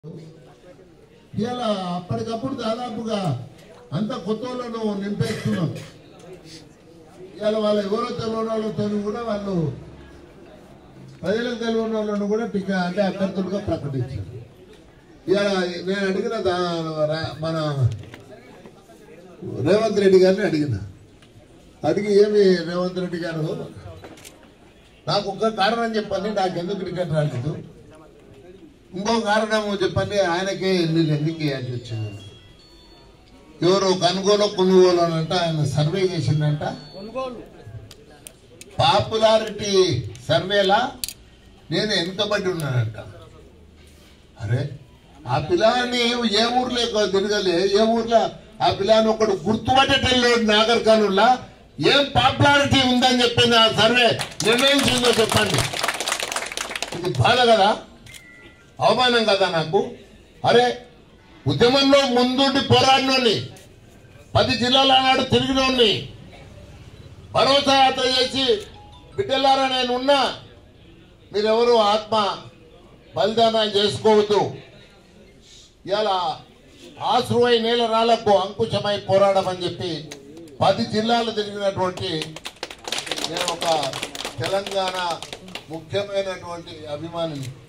ఇలా అప్పటికప్పుడు దాదాపుగా అంత కొత్త వాళ్ళను నింపేస్తున్నాం ఇవాళ వాళ్ళు ఎవరో తెలియని వాళ్ళతో కూడా వాళ్ళు ప్రజలకు తెలియని వాళ్ళను కూడా టీకా అంటే అభ్యర్థులుగా ప్రకటించారు ఇవాళ నేను అడిగిన దా- రా- మన రేవంత్ రెడ్డి గారిని అడిగిన అడిగి ఏమి రేవంత్ రెడ్డి గారు నాకు ఒక్క కారణం చెప్పండి నాకు ఎందుకు టికెట్ రాలేదు ఇంకో కారణం చెప్పండి ఆయనకే ఎన్ని ఎందుకు వేయాల్సి వచ్చింది ఎవరు కనుగోలు కొనుగోలు అని అంటే ఆయన సర్వే చేసిందంట పాపులారిటీ సర్వేలా నేను వెనుకబడి ఉన్నానంట అరే ఆ పిల్లాన్ని ఏ ఊర్లో ఎక్కువ తిరగలే ఏ ఊర్లో ఆ పిల్లని ఒకడు గుర్తుపట్టేటల్లేడు నాగర్ కర్నూల్లో ఏం పాపులారిటీ ఉందని చెప్పింది ఆ సర్వే నిర్ణయించిందో చెప్పండి ఇది బాధ కదా అవమానం కదా నాకు అరే ఉద్యమంలో ముందుండి పోరాడినోని పది జిల్లాల నాడు తిరిగినోని భరోసా యాత్ర చేసి బిడ్డలారా నేను ఉన్నా మీరెవరు ఆత్మ బలిదానాలు చేసుకోవద్దు ఇలా ఆశ్రువై నేల రాళ్లకు అంకుశమై పోరాడమని చెప్పి పది జిల్లాలు తిరిగినటువంటి నేను ఒక తెలంగాణ ముఖ్యమైనటువంటి అభిమానిని